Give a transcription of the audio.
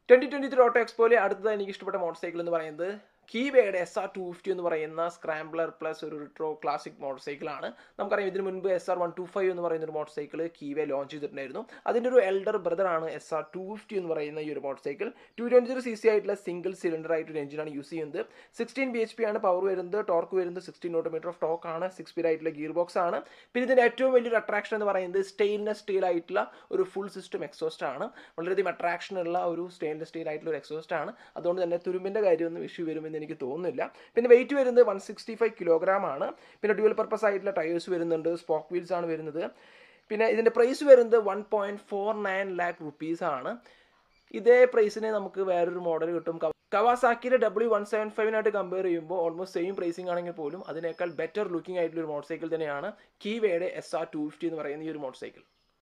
twenty twenty three auto എക്സ്പോയിലെ അടുത്തത് എനിക്ക് ഇഷ്ടപ്പെട്ട മോട്ടോർ സൈക്കിൾ എന്ന് പറയുന്നത് കീവയുടെ എസ് ആർ ടു ഫിഫ്റ്റി എന്ന് പറയുന്ന സ്ക്രാംബ്ലർ പ്ലസ് ഒരു റിട്രോ ക്ലാസിക് മോട്ടോർ സൈക്കിളാണ് നമുക്കറിയാം ഇതിന് മുൻപ് S R one two five എന്ന് പറയുന്ന ഒരു മോട്ടോർ സൈക്കിൾ കീവെ ലോഞ്ച് ചെയ്തിട്ടുണ്ടായിരുന്നു അതിൻ്റെ ഒരു എൽഡർ ബ്രദറാണ് എസ് ആർ ടു ഫിഫ്റ്റി എന്ന് പറയുന്ന ഈ ഒരു motorcycle two twenty three C C ആയിട്ടുള്ള സിംഗിൾ സിലിണ്ടർ ആയിട്ട് ഒരു എഞ്ചിനാണ് യൂസ് ചെയ്യുന്നത് സിക്സ്റ്റീൻ ബി എച്ച് പി ആണ് പവർ വരുന്നത് ടോർക്ക് വരുന്നത് സിക്സ്റ്റീൻ ഓട്ടോമീറ്റർ ഓഫ് ടോക്ക് ആണ് സിക്സ് സ്പീഡ് ആയിട്ടുള്ള ഗിയർ ബോക്സ് ആണ് പിന്നെ ഇതിൻ്റെ ഏറ്റവും വലിയൊരു അട്രാക്ഷൻ എന്ന് പറയുന്നത് സ്റ്റെയിൻലെസ് സ്റ്റീൽ ആയിട്ടുള്ള ഒരു ഫുൾ സിസ്റ്റം എക്സോസ്റ്റ് ആണ് വളരെയധികം അട്രാക്ഷൻ ഉള്ള ഒരു സ്റ്റെയിൻലെസ് സ്റ്റീൽ ആയിട്ടുള്ള ഒരു എക്സോസ്റ്റ് ആണ് അതുകൊണ്ട് തന്നെ തുരുമ്പിൻ്റെ കാര്യമൊന്നും ഇഷ്യൂ വരുമെന്ന് എനിക്ക് തോന്നുന്നില്ല പിന്നെ വെയിറ്റ് വരുന്നത് വൺ സിക്സ്റ്റി ഫൈവ് കിലോഗ്രാം ആണ് പിന്നെ ഡ്യുവൽ പർപ്പസ് ആയിട്ടുള്ള ടയേഴ്സ് വരുന്നുണ്ട് സ്പോക്ക് വീൽസ് ആണ് വരുന്നത് പിന്നെ ഇതിൻ്റെ പ്രൈസ് വരുന്നത് one point four nine lakh rupees ആണ് ഇതേ പ്രൈസിന് നമുക്ക് വേറൊരു മോഡൽ കിട്ടും കവാസാക്കിയുടെ ഡബ്ല്യു വൺ സെവൻ ഫൈവിനായിട്ട് കമ്പയർ ചെയ്യുമ്പോൾ ഓൾമോസ്റ്റ് സെയിം പ്രൈസിംഗ് ആണെങ്കിൽ പോലും അതിനേക്കാൾ ബെറ്റർ ലുക്കിംഗ് ആയിട്ടുള്ള ഒരു മോട്ടോർ സൈക്കിൾ തന്നെയാണ് കീവയുടെ എസ് ആർ ടു ഫിഫ്റ്റി എന്ന് പറയുന്ന ഈ ഒരു മോട്ടോർ സൈക്കിൾ